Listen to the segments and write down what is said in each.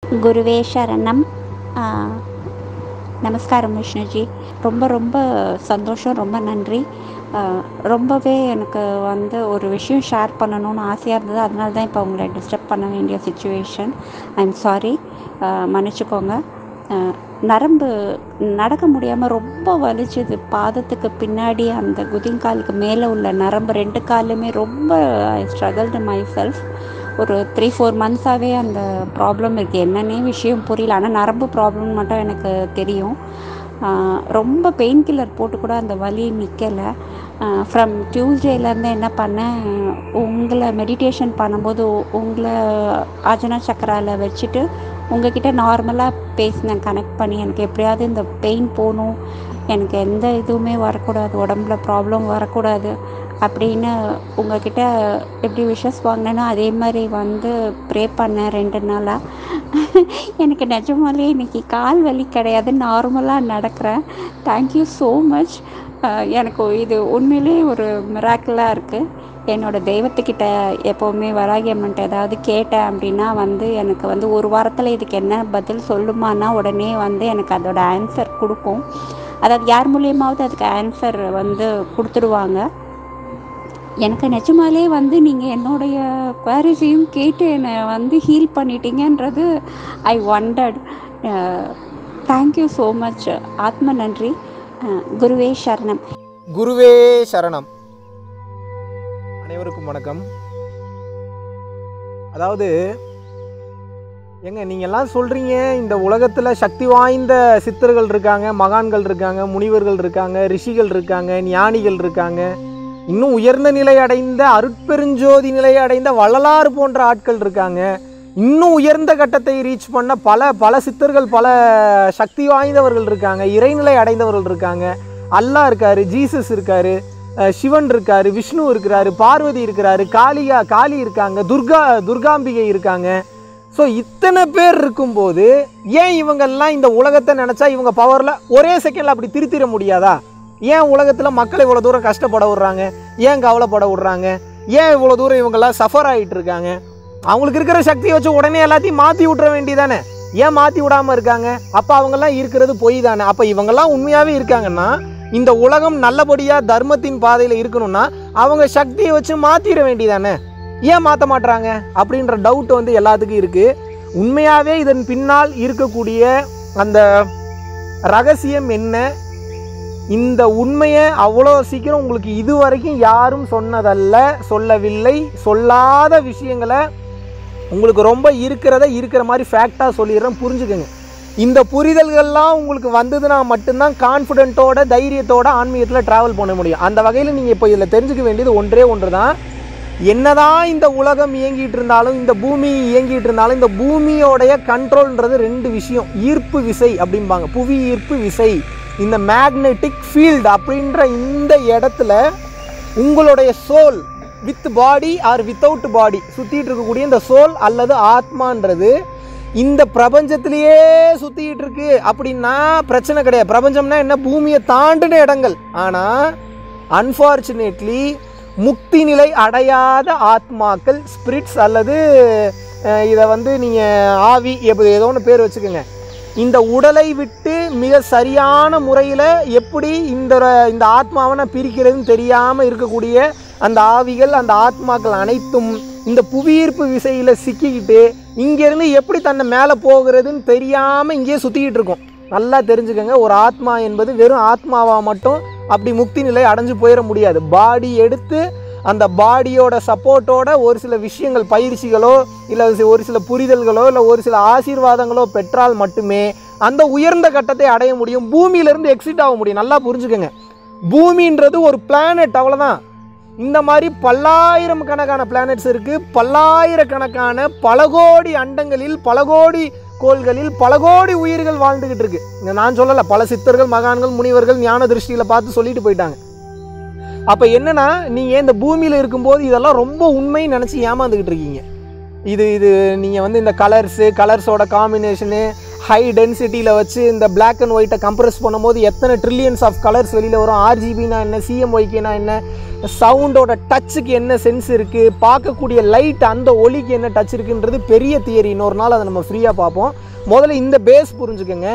குருவே சரணம் ஆ, நமஸ்காரம் விஷ்ணுஜி ரொம்ப ரொம்ப சந்தோஷம் ரொம்ப நன்றி ஆ, ரொம்பவே எனக்கு வந்து ஒரு விஷயம் ஷேர் பண்ணணும்னு ஆசையாக இருந்தது அதனால தான் இப்போ உங்களை டிஸ்டர்ப் பண்ண வேண்டிய சுச்சுவேஷன் ஐ எம் சாரி மன்னிச்சுக்கோங்க ஆ, நரம்பு நடக்க முடியாமல் ரொம்ப வலிச்சுது பாதத்துக்கு பின்னாடி அந்த குதிங்காலுக்கு மேலே உள்ள நரம்பு ரெண்டு காலுமே ரொம்ப ஐ ஸ்ட்ரகிள்டு மை செல்ஃப் ஒரு த்ரீ ஃபோர் மந்த்ஸாகவே அந்த ப்ராப்ளம் இருக்குது என்னன்னே விஷயம் புரியல ஆனால் நரம்பு ப்ராப்ளம் மட்டும் எனக்கு தெரியும் ஆஹ் ரொம்ப பெயின் கில்லர் போட்டு கூட அந்த வலி நிற்கலை ஃப்ரம் டியூஸ்டேலேருந்து என்ன பண்ணேன் உங்களை மெடிடேஷன் பண்ணும்போது உ- உங்களை ஆஜனா சக்கராவில் வச்சுட்டு உங்ககிட்ட நார்மலாக பேசினேன் கனெக்ட் பண்ணி எனக்கு எப்படியாவது இந்த பெயின் போகணும் எனக்கு எந்த இதுவுமே வரக்கூடாது உடம்புல ப்ராப்ளம் வரக்கூடாது அப்படின்னு உங்ககிட்ட எப்படி விஷஸ் வாங்கினேனோ அதே மாதிரி வந்து ப்ரே பண்ணேன் ரெண்டு நாளாக எனக்கு நிஜமாலே இன்னைக்கு கால் வலி கிடையாது நார்மலாக நடக்கிறேன் தேங்க்யூ ஸோ மச் எனக்கு இது உண்மையிலே ஒரு மிராக்கிளாக இருக்குது என்னோட தெய்வத்துக்கிட்ட எப்போவுமே வராகி அம்மன்ட்ட ஏதாவது கேட்டேன் அப்படின்னா வந்து எனக்கு வந்து ஒரு வாரத்தில் இதுக்கு என்ன பதில் சொல்லுமான்னா உடனே வந்து எனக்கு அதோட ஆன்சர் கொடுக்கும் அதாவது யார் மூலியமாவது அதுக்கு ஆன்சர் வந்து கொடுத்துடுவாங்க எனக்கு நிஜமாலே வந்து நீங்கள் என்னுடைய குவாரிஸையும் கேட்டு என்னை வந்து ஹீல் பண்ணிட்டீங்கன்றது I wondered thank you so much ஆத்ம நன்றி அஹ், குருவே சரணம் குருவே சரணம் அனைவருக்கும் வணக்கம் அதாவது எங்க நீங்கெல்லாம் சொல்றீங்க இந்த உலகத்துல சக்தி வாய்ந்த சித்தர்கள் இருக்காங்க மகான்கள் இருக்காங்க முனிவர்கள் இருக்காங்க ரிஷிகள் இருக்காங்க ஞானிகள் இருக்காங்க இன்னும் உயர்ந்த நிலை அடைந்த அருட்பெருஞ்சோதி நிலை அடைந்த வள்ளலார் போன்ற ஆட்கள் இருக்காங்க இன்னும் உயர்ந்த கட்டத்தை ரீச் பண்ண பல பல சித்தர்கள் பல சக்தி வாய்ந்தவர்கள் இருக்காங்க இறைநிலை அடைந்தவர்கள் இருக்காங்க அல்லாஹ் இருக்காரு ஜீசஸ் இருக்காரு அஹ் சிவன் இருக்காரு விஷ்ணு இருக்கிறாரு பார்வதி இருக்கிறாரு காளியா காளி இருக்காங்க துர்கா துர்காம்பிகை இருக்காங்க ஸோ இத்தனை பேர் இருக்கும்போது ஏன் இவங்கெல்லாம் இந்த உலகத்தை நினச்சா இவங்க பவரில் ஒரே செகண்டில் அப்படி திருத்திட முடியாதா ஏன் உலகத்தில் மக்களை இவ்வளோ தூரம் கஷ்டப்பட விடுறாங்க ஏன் கவலைப்பட விடுறாங்க ஏன் இவ்வளோ தூரம் இவங்கெல்லாம் சஃபர் ஆகிட்டு இருக்காங்க அவங்களுக்கு இருக்கிற சக்தியை வச்சு உடனே எல்லாத்தையும் மாற்றி விட்ற வேண்டியதானே ஏன் மாற்றி விடாமல் இருக்காங்க அப்போ அவங்கெல்லாம் இருக்கிறது பொய் தானே அப்போ இவங்கெல்லாம் உண்மையாகவே இருக்காங்கன்னா இந்த உலகம் நல்லபடியாக தர்மத்தின் பாதையில் இருக்கணும்னா அவங்க சக்தியை வச்சு மாற்றிட வேண்டியதானே ஏன் மாற்ற மாட்றாங்க அப்படின்ற டவுட் வந்து எல்லாத்துக்கும் இருக்குது உண்மையாகவே இதன் பின்னால் இருக்கக்கூடிய அந்த ரகசியம் என்ன இந்த உண்மையை அவ்வளோ சீக்கிரம் உங்களுக்கு இது வரைக்கும் யாரும் சொன்னதல்ல சொல்லவில்லை சொல்லாத விஷயங்களை உங்களுக்கு ரொம்ப இருக்கிறத இருக்கிற மாதிரி ஃபேக்டாக சொல்லிடுறேன் புரிஞ்சுக்கோங்க இந்த புரிதல்கள்லாம் உங்களுக்கு வந்ததுன்னா மட்டும்தான் கான்ஃபிடென்ட்டோட தைரியத்தோட ஆன்மீகத்தில் ட்ராவல் பண்ண முடியும் அந்த வகையில் நீங்கள் இப்போ இதில் தெரிஞ்சுக்க வேண்டியது ஒன்றே ஒன்று தான் என்னதான் இந்த உலகம் இயங்கிட்டு இருந்தாலும் இந்த பூமி இயங்கிட்டு இருந்தாலும் இந்த பூமியோடைய கண்ட்ரோல்ன்றது ரெண்டு விஷயம் ஈர்ப்பு விசை அப்படிம்பாங்க புவி ஈர்ப்பு விசை இந்த மேக்னெட்டிக் ஃபீல்டு அப்படின்ற இந்த இடத்துல உங்களுடைய soul with body or without body சுற்றிட்டு இருக்கக்கூடிய இந்த சோல் அல்லது ஆத்மான்றது இந்த பிரபஞ்சத்திலேயே சுற்றிட்டு இருக்கு அப்படின்னா பிரச்சனை கிடையாது பிரபஞ்சம்னா என்ன பூமியை தாண்டின இடங்கள் ஆனால் அன்ஃபார்ச்சுனேட்லி முக்தி நிலை அடையாத ஆத்மாக்கள் ஸ்பிரிட்ஸ் அல்லது அஹ், இதை வந்து நீங்கள் ஆவி எப்படி ஏதோ ஒன்று பேர் வச்சுக்கோங்க இந்த உடலை விட்டு மிக சரியான முறையில் எப்படி இந்த ர- இந்த ஆத்மாவை நான் பிரிக்கிறதுன்னு தெரியாமல் இருக்கக்கூடிய அந்த ஆவிகள் அந்த ஆத்மாக்கள் அனைத்தும் இந்த புவியீர்ப்பு விசையில் சிக்கிக்கிட்டு இங்கேருந்து எப்படி தன்னை மேலே போகிறதுன்னு தெரியாமல் இங்கேயே சுற்றிக்கிட்டு இருக்கும் நல்லா தெரிஞ்சுக்கோங்க ஒரு ஆத்மா என்பது வெறும் ஆத்மாவாக மட்டும் அப்படி முக்தி நிலை அடைஞ்சு போயிட முடியாது பாடி எடுத்து அந்த பாடியோட சப்போர்ட்டோட ஒரு சில விஷயங்கள் பயிற்சிகளோ இல்லை ஒரு சில புரிதல்களோ இல்லை ஒரு சில ஆசீர்வாதங்களோ பெற்றால் மட்டுமே அந்த உயர்ந்த கட்டத்தை அடைய முடியும் பூமியிலேருந்து எக்ஸிட் ஆக முடியும் நல்லா புரிஞ்சுக்கோங்க பூமின்றது ஒரு பிளானட் அவ்வளோதான் இந்த மாதிரி பல்லாயிரம் கணக்கான பிளானட்ஸ் இருக்குது பல்லாயிரக்கணக்கான பல கோடி அண்டங்களில் பல கோடி கோள்களில் பல கோடி உயிர்கள் வாழ்ந்துகிட்டு இருக்கு இங்க நான் சொல்லலை பல சித்தர்கள் மகான்கள் முனிவர்கள் ஞான திருஷ்டியில் பார்த்து சொல்லிட்டு போயிட்டாங்க அப்போ என்னன்னா நீங்கள் இந்த பூமியில் இருக்கும்போது இதெல்லாம் ரொம்ப உண்மைன்னு நினச்சி ஏமாந்துக்கிட்டு இருக்கீங்க இது இது நீங்கள் வந்து இந்த கலர்ஸு கலர்ஸோட காம்பினேஷனு ஹை டென்சிட்டியில் வச்சு இந்த Black அண்ட் ஒயிட்டை கம்ப்ரஸ் பண்ணும்போது எத்தனை ட்ரில்லியன்ஸ் ஆஃப் கலர்ஸ் வெளியில் வரும் ஆர்ஜிபினா என்ன சிஎம்ஒய்க்குனா என்ன சவுண்டோட டச்சுக்கு என்ன சென்ஸ் இருக்குது பார்க்கக்கூடிய லைட் அந்த ஒலிக்கு என்ன டச் இருக்குன்றது பெரிய தியரி இன்னொரு நாள் அதை நம்ம ஃப்ரீயாக பார்ப்போம் முதல்ல இந்த பேஸ் புரிஞ்சுக்கோங்க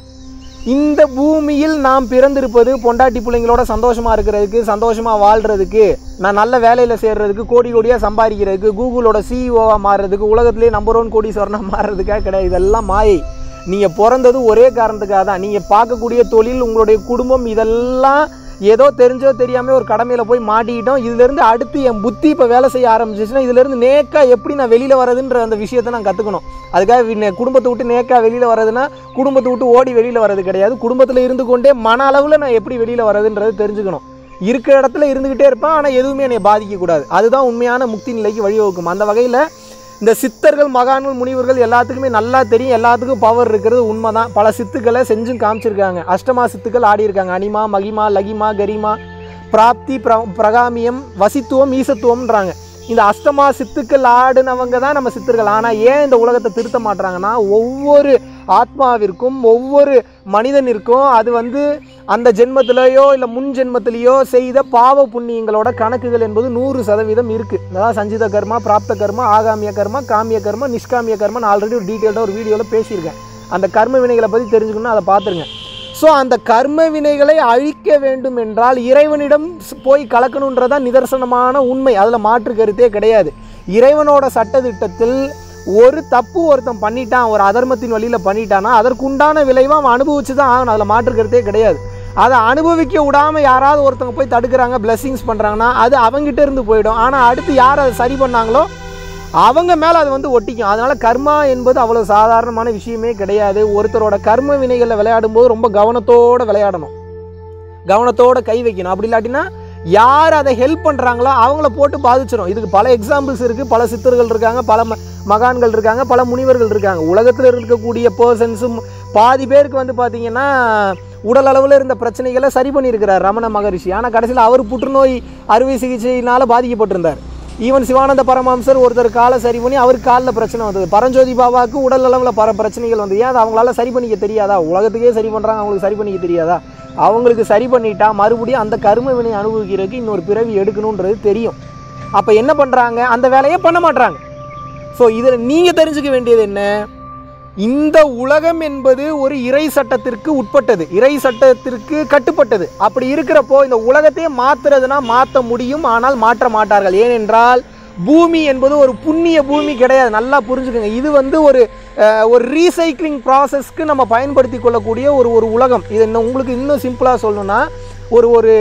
இந்த பூமியில் நாம் பிறந்திருப்பது பொண்டாட்டி பிள்ளைங்களோட சந்தோஷமா இருக்கிறதுக்கு சந்தோஷமா வாழ்றதுக்கு நான் நல்ல வேலையில சேர்றதுக்கு கோடி கோடியா சம்பாதிக்கிறதுக்கு கூகுளோட சிஇஓவா மாறுறதுக்கு உலகத்திலே நம்பர் ஒன் கோடீஸ்வரனா மாறுறதுக்காக கிடையாது இதெல்லாம் மாயை நீங்க பிறந்தது ஒரே காரணத்துக்காக தான் நீங்க பார்க்கக்கூடிய தொழில் உங்களுடைய குடும்பம் இதெல்லாம் ஏதோ தெரிஞ்சோ தெரியாம ஒரு கடமையில போய் மாட்டிக்கிட்டோம் இதுல இருந்து அடுத்து என் புத்தி இப்ப வேலை செய்ய ஆரம்பிச்சிச்சுன்னா இதுல இருந்து நேக்கா எப்படி நான் வெளியில வரதுன்ற அந்த விஷயத்தை நான் கத்துக்கணும் அதுக்காக வி- குடும்பத்தை விட்டு நேக்கா வெளியில வர்றதுன்னா குடும்பத்தை விட்டு ஓடி வெளியில வர்றது கிடையாது குடும்பத்துல இருந்து கொண்டே மன அளவுல நான் எப்படி வெளியில வர்றதுன்றது தெரிஞ்சுக்கணும் இருக்கிற இடத்துல இருந்துகிட்டே இருப்பேன் ஆனா எதுவுமே என்னை பாதிக்க கூடாது அதுதான் உண்மையான முக்தி நிலைக்கு வழிவகுக்கும் அந்த வகையில இந்த சித்தர்கள் மகான்கள் முனிவர்கள் எல்லாத்துக்குமே நல்லா தெரியும் எல்லாத்துக்கும் பவர் இருக்கிறது உண்மைதான் பல சித்துக்களை செஞ்சும் காமிச்சிருக்காங்க அஷ்டமா சித்துக்கள் ஆடி இருக்காங்க அனிமா மகிமா லகிமா கரிமா பிராப்தி பிர பிரகாமியம் வசித்துவம் ஈசத்துவம்ன்றாங்க இந்த அஷ்டமா சித்துக்கள் ஆடுனவங்க தான் நம்ம சித்தர்கள் ஆனால் ஏன் இந்த உலகத்தை திருத்த மாட்றாங்கன்னா ஒவ்வொரு ஆத்மாவிற்கும் ஒவ்வொரு மனிதனிற்கும் அது வந்து அந்த ஜென்மத்திலேயோ இல்லை முன் ஜென்மத்திலேயோ செய்த பாவ புண்ணியங்களோட கணக்குகள் என்பது நூறு சதவீதம் இருக்குது அதாவது சஞ்சித கர்மா பிராப்த கர்மா ஆகாமிய கர்மா காமிய கர்மா நிஷ்காமிய கர்மா நான் ஆல்ரெடி ஒரு டீட்டெயில்டாக ஒரு வீடியோவில் பேசியிருக்கேன் அந்த கர்ம வினைகளை பற்றி தெரிஞ்சுக்கணும்னா அதை பார்த்துருங்க ஸோ அந்த கர்ம வினைகளை அழிக்க வேண்டும் என்றால் இறைவனிடம் ஸ்- போய் கலக்கணுன்றதான் நிதர்சனமான உண்மை அதில் மாற்று கருத்தே கிடையாது இறைவனோட சட்டதிட்டத்தில் ஒரு தப்பு ஒருத்தன் பண்ணிட்டான் ஒரு அதர்மத்தின் வழியில் பண்ணிட்டானா அதற்குண்டான விளைவை அவன் அனுபவிச்சு தான் ஆகணும் அதில் மாற்று கருத்தே கிடையாது அதை அனுபவிக்க விடாமல் யாராவது ஒருத்தவங்க போய் தடுக்கிறாங்க blessings பண்ணுறாங்கன்னா அது அவங்ககிட்ட இருந்து போயிடும் ஆனால் அடுத்து யார் அதை சரி பண்ணாங்களோ அவங்க மேலே அது வந்து ஒட்டிக்கும் அதனால கர்மா என்பது அவ்வளோ சாதாரணமான விஷயமே கிடையாது ஒருத்தரோட கர்ம வினைகளில் விளையாடும் போது ரொம்ப கவனத்தோட விளையாடணும் கவனத்தோட கை வைக்கணும் அப்படி இல்லாட்டினா யார் அதை ஹெல்ப் பண்ணுறாங்களோ அவங்கள போட்டு பாதிச்சிடும் இதுக்கு பல எக்ஸாம்பிள்ஸ் இருக்குது பல சித்தர்கள் இருக்காங்க பல ம- மகான்கள் இருக்காங்க பல முனிவர்கள் இருக்காங்க உலகத்தில் இருக்கக்கூடிய பர்சன்ஸும் பாதி பேருக்கு வந்து பார்த்தீங்கன்னா உடல் அளவில் இருந்த பிரச்சனைகளை சரி பண்ணியிருக்கிறார் ரமண மகரிஷி ஆனால் கடைசியில் அவர் புற்றுநோய் அறுவை சிகிச்சையினால் பாதிக்கப்பட்டிருந்தார் ஈவன் சிவானந்த பரமஹம்சர் ஒருத்தர் காலை சரி பண்ணி அவருக்கு காலில் பிரச்சனை வந்தது பரஞ்சோதி பாபாவுக்கு உடல் அளவில் பல பிரச்சனைகள் வந்து ஏன் அதை அவங்களால சரி பண்ணிக்க தெரியாதா உலகத்துக்கே சரி பண்ணுறாங்க அவங்களுக்கு சரி பண்ணிக்க தெரியாதா அவங்களுக்கு சரி பண்ணிட்டா மறுபடியும் அந்த கரும வினை அனுபவிக்கிறதுக்கு இன்னொரு பிறவி எடுக்கணுன்றது தெரியும் அப்போ என்ன பண்ணுறாங்க அந்த வேலையை பண்ண மாட்றாங்க ஸோ இதில் நீங்கள் தெரிஞ்சுக்க வேண்டியது என்ன இந்த உலகம் என்பது ஒரு இறை சட்டத்திற்கு உட்பட்டது இறை சட்டத்திற்கு கட்டுப்பட்டது அப்படி இருக்கிறப்போ இந்த உலகத்தையே மாத்துறதுனா மாற்ற முடியும் ஆனால் மாற்ற மாட்டார்கள் ஏனென்றால் பூமி என்பது ஒரு புண்ணிய பூமி கிடையாது நல்லா புரிஞ்சுக்கோங்க இது வந்து ஒரு அஹ், ஒரு ரீசைக்ளிங் ப்ராசஸ்க்கு நம்ம பயன்படுத்தி கொள்ளக்கூடிய ஒரு ஒரு உலகம் இது இன்னும் உங்களுக்கு இன்னும் சிம்பிளாக சொல்லணும்னா ஒரு ஒரு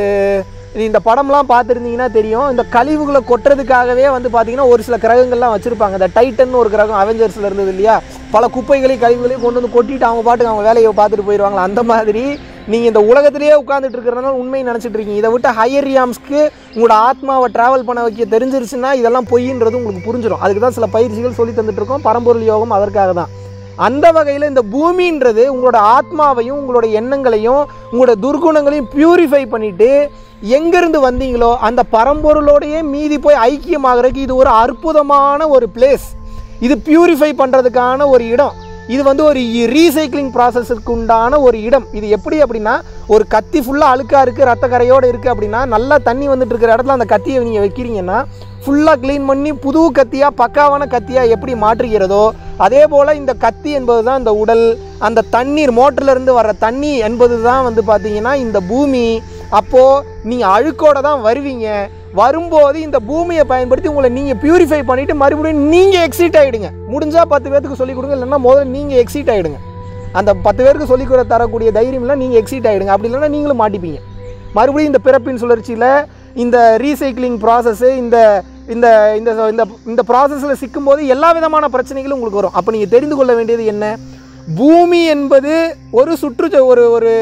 இந்த படம்லாம் பார்த்துருந்தீங்கன்னா தெரியும் இந்த கழிவுகளை கொட்டுறதுக்காகவே வந்து பார்த்தீங்கன்னா ஒரு சில கிரகங்கள்லாம் வச்சுருப்பாங்க இந்த டைட்டன் ஒரு கிரகம் அவெஞ்சர்ஸில் இருந்தது இல்லையா பல குப்பைகளையும் கழிவுகளையும் கொண்டு வந்து கொட்டிட்டு அவங்க பாட்டுக்கு அவங்க வேலையை பார்த்துட்டு போயிடுவாங்களா அந்த மாதிரி நீங்கள் இந்த உலகத்திலேயே உட்காந்துட்டு இருக்கிறதுனால உண்மையை நினச்சிட்டு இருக்கீங்க இதை விட்டு ஹையர் ரியாம்ஸ்க்கு உங்களோட ஆத்மாவை ட்ராவல் பண்ண வைக்க தெரிஞ்சிருச்சுன்னா இதெல்லாம் பொய்ன்றது உங்களுக்கு புரிஞ்சிடும் அதுக்கு தான் சில பயிற்சிகள் சொல்லி தந்துட்டு இருக்கோம் பரம்பொருள் யோகம் அதற்காக தான் அந்த வகையில் இந்த பூமின்றது உங்களோட ஆத்மாவையும் உங்களோட எண்ணங்களையும் உங்களோட துர்குணங்களையும் பியூரிஃபை பண்ணிட்டு எங்கேருந்து வந்தீங்களோ அந்த பரம்பொருளோடையே மீதி போய் ஐக்கியமாகறதுக்கு இது ஒரு அற்புதமான ஒரு பிளேஸ் இது பியூரிஃபை பண்ணுறதுக்கான ஒரு இடம் இது வந்து ஒரு ரீசைக்ளிங் ப்ராசஸுக்கு உண்டான ஒரு இடம் இது எப்படி அப்படின்னா ஒரு கத்தி ஃபுல்லாக அழுக்காக இருக்குது ரத்த கரையோடு இருக்குது அப்படின்னா நல்லா தண்ணி வந்துட்டு இருக்கிற இடத்துல அந்த கத்தியை நீங்கள் வைக்கிறீங்கன்னா ஃபுல்லாக க்ளீன் பண்ணி புது கத்தியாக பக்காவான கத்தியாக எப்படி மாற்றுகிறதோ அதே போல் இந்த கத்தி என்பது தான் இந்த உடல் அந்த தண்ணீர் மோட்டர்லேருந்து வர்ற தண்ணி என்பது தான் வந்து பார்த்தீங்கன்னா இந்த பூமி அப்போது நீங்கள் அழுக்கோட தான் வருவீங்க வரும்போது இந்த பூமியை பயன்படுத்தி உங்களை நீங்கள் பியூரிஃபை பண்ணிவிட்டு மறுபடியும் நீங்கள் எக்ஸிட் ஆகிடுங்க முடிஞ்சால் பத்து பேர்த்துக்கு சொல்லிக் கொடுங்க இல்லைன்னா முதல்ல நீங்கள் எக்ஸிட் ஆகிடுங்க அந்த பத்து பேருக்கு சொல்லிக் கொடு தரக்கூடிய தைரியம்லாம் நீங்கள் எக்ஸிட் ஆகிடுங்க அப்படி இல்லைன்னா நீங்களும் மாட்டிப்பீங்க மறுபடியும் இந்த பிறப்பின் சுழற்சியில் இந்த ரீசைக்ளிங் ப்ராசஸ்ஸு இந்த இந்த இந்த இந்த இந்த ப்ராசஸில் சிக்கும்போது எல்லா விதமான பிரச்சனைகளும் உங்களுக்கு வரும் அப்போ நீங்கள் தெரிந்து கொள்ள வேண்டியது என்ன பூமி என்பது ஒரு சுற்று ஒரு ஒரு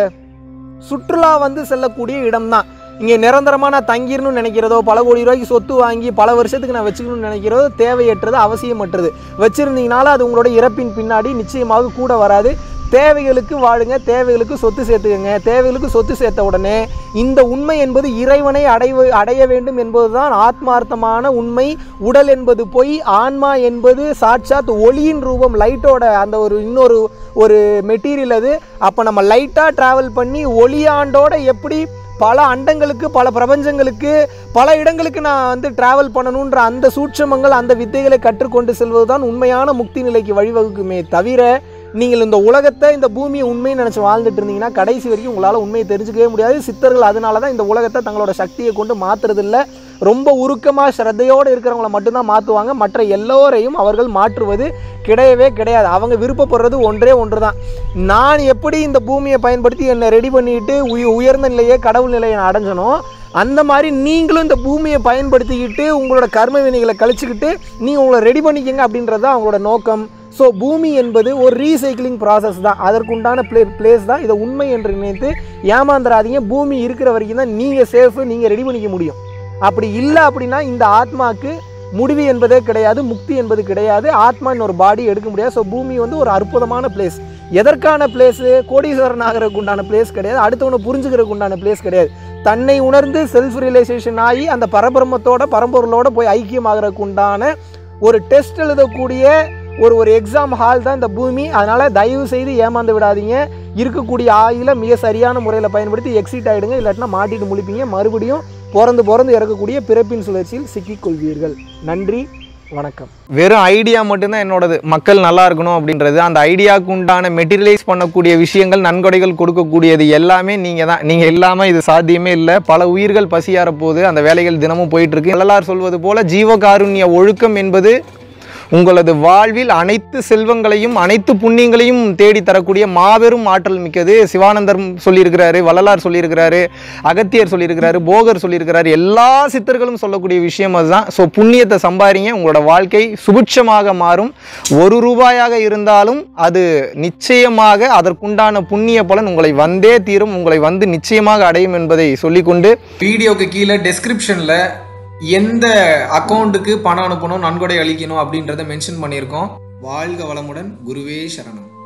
சுற்றுலா வந்து செல்லக்கூடிய இடம்தான் இங்கே நிரந்தரமாக நான் தங்கிடணும்னு நினைக்கிறதோ பல கோடி ரூபாய்க்கு சொத்து வாங்கி பல வருஷத்துக்கு நான் வச்சுக்கணும்னு நினைக்கிறதோ தேவையற்றது அவசியமற்றது வச்சுருந்தீங்கனால அது உங்களோட இறப்பின் பின்னாடி நிச்சயமாக கூட வராது தேவைகளுக்கு வாழுங்க தேவைகளுக்கு சொத்து சேர்த்துக்கங்க தேவைகளுக்கு சொத்து சேர்த்த உடனே இந்த உண்மை என்பது இறைவனை அடைவ அடைய வேண்டும் என்பதுதான் ஆத்மார்த்தமான உண்மை உடல் என்பது பொய் ஆன்மா என்பது சாட்சாத் ஒளியின் ரூபம் லைட்டோட அந்த ஒரு இன்னொரு ஒரு மெட்டீரியல் அது அப்போ நம்ம லைட்டாக ட்ராவல் பண்ணி ஒளியாண்டோட எப்படி பல அண்டங்களுக்கு பல பிரபஞ்சங்களுக்கு பல இடங்களுக்கு நான் வந்து டிராவல் பண்ணணுன்ற அந்த சூட்சமங்கள் அந்த வித்தைகளை கற்றுக்கொண்டு செல்வது தான் உண்மையான முக்தி நிலைக்கு வழிவகுக்குமே தவிர நீங்கள் இந்த உலகத்தை இந்த பூமியை உண்மையை நினச்சி வாழ்ந்துட்டு இருந்தீங்கன்னா கடைசி வரைக்கும் உங்களால் உண்மையை தெரிஞ்சுக்கவே முடியாது சித்தர்கள் அதனால தான் இந்த உலகத்தை தங்களோட சக்தியை கொண்டு மாற்றுறதில்ல ரொம்ப உருக்கமாக ஸ்ரத்தையோடு இருக்கிறவங்கள மட்டும்தான் மாற்றுவாங்க மற்ற எல்லோரையும் அவர்கள் மாற்றுவது கிடையவே கிடையாது அவங்க விருப்பப்படுறது ஒன்றே ஒன்று தான் நான் எப்படி இந்த பூமியை பயன்படுத்தி என்னை ரெடி பண்ணிட்டு உய உயர்ந்த நிலையை கடவுள் நிலையை நான் அடைஞ்சனோ அந்த மாதிரி நீங்களும் இந்த பூமியை பயன்படுத்திக்கிட்டு உங்களோட கர்ம வினைகளை கழிச்சுக்கிட்டு நீங்கள் உங்களை ரெடி பண்ணிக்கங்க அப்படின்றது தான் அவங்களோட நோக்கம் ஸோ பூமி என்பது ஒரு ரீசைக்கிளிங் ப்ராசஸ் தான் அதற்குண்டான பிளே பிளேஸ் தான் இதை உண்மை என்று நினைத்து ஏமாந்துடாதீங்க பூமி இருக்கிற வரைக்கும் தான் நீங்கள் சேஃபு நீங்கள் ரெடி பண்ணிக்க முடியும் அப்படி இல்லை அப்படின்னா இந்த ஆத்மாக்கு முடிவு என்பதே கிடையாது முக்தி என்பது கிடையாது ஆத்மா இன்னொரு பாடி எடுக்க முடியாது ஸோ பூமி வந்து ஒரு அற்புதமான பிளேஸ் எதற்கான பிளேஸு கோடீஸ்வரன் ஆகிறதுக்கு உண்டான பிளேஸ் கிடையாது அடுத்தவனை புரிஞ்சுக்கிறதுக்கு உண்டான பிளேஸ் கிடையாது தன்னை உணர்ந்து செல்ஃப் ரியலைசேஷன் ஆகி அந்த பரபிரமத்தோட பரம்பொருளோட போய் ஐக்கியமாகறதுக்கு உண்டான ஒரு டெஸ்ட் எழுதக்கூடிய ஒரு ஒரு எக்ஸாம் ஹால் தான் இந்த பூமி அதனால் தயவு செய்து ஏமாந்து விடாதீங்க இருக்கக்கூடிய ஆயில மிக சரியான முறையில் பயன்படுத்தி எக்ஸிட் ஆகிடுங்க இல்லாட்டினா மாட்டிட்டு முழிப்பீங்க மறுபடியும் பிறந்து பிறந்து இறக்கக்கூடிய பிறப்பின் சுழற்சியில் சிக்கிக்கொள்வீர்கள் நன்றி வணக்கம் வெறும் ஐடியா மட்டும்தான் என்னோடது மக்கள் நல்லா இருக்கணும் அப்படின்றது அந்த ஐடியாவுக்கு உண்டான மெட்டீரியலைஸ் பண்ணக்கூடிய விஷயங்கள் நன்கொடைகள் கொடுக்கக்கூடியது எல்லாமே நீங்கள் தான் நீங்கள் இல்லாமல் இது சாத்தியமே இல்லை பல உயிர்கள் பசியார போது அந்த வேலைகள் தினமும் போயிட்டு இருக்கு வள்ளலார் சொல்வது போல ஜீவகாருண்ய ஒழுக்கம் என்பது உங்களது வாழ்வில் அனைத்து செல்வங்களையும் அனைத்து புண்ணியங்களையும் தேடி தரக்கூடிய மாபெரும் ஆற்றல் மிக்கது சிவானந்தர் சொல்லியிருக்கிறாரு வள்ளலார் சொல்லியிருக்கிறாரு அகத்தியர் சொல்லியிருக்கிறாரு போகர் சொல்லியிருக்கிறாரு எல்லா சித்தர்களும் சொல்லக்கூடிய விஷயம் அதுதான் ஸோ புண்ணியத்தை சம்பாதிங்க உங்களோட வாழ்க்கை சுபிட்சமாக மாறும் ஒரு ரூபாயாக இருந்தாலும் அது நிச்சயமாக அதற்குண்டான புண்ணிய பலன் உங்களை வந்தே தீரும் உங்களை வந்து நிச்சயமாக அடையும் என்பதை சொல்லிக்கொண்டு வீடியோக்கு கீழே டெஸ்கிரிப்ஷனில் எந்த அக்கௌண்ட்டுக்கு பணம் அனுப்பணும் நன்கொடை அளிக்கணும் அப்படின்றத மென்ஷன் பண்ணியிருக்கோம் வாழ்க வளமுடன் குருவே சரணம்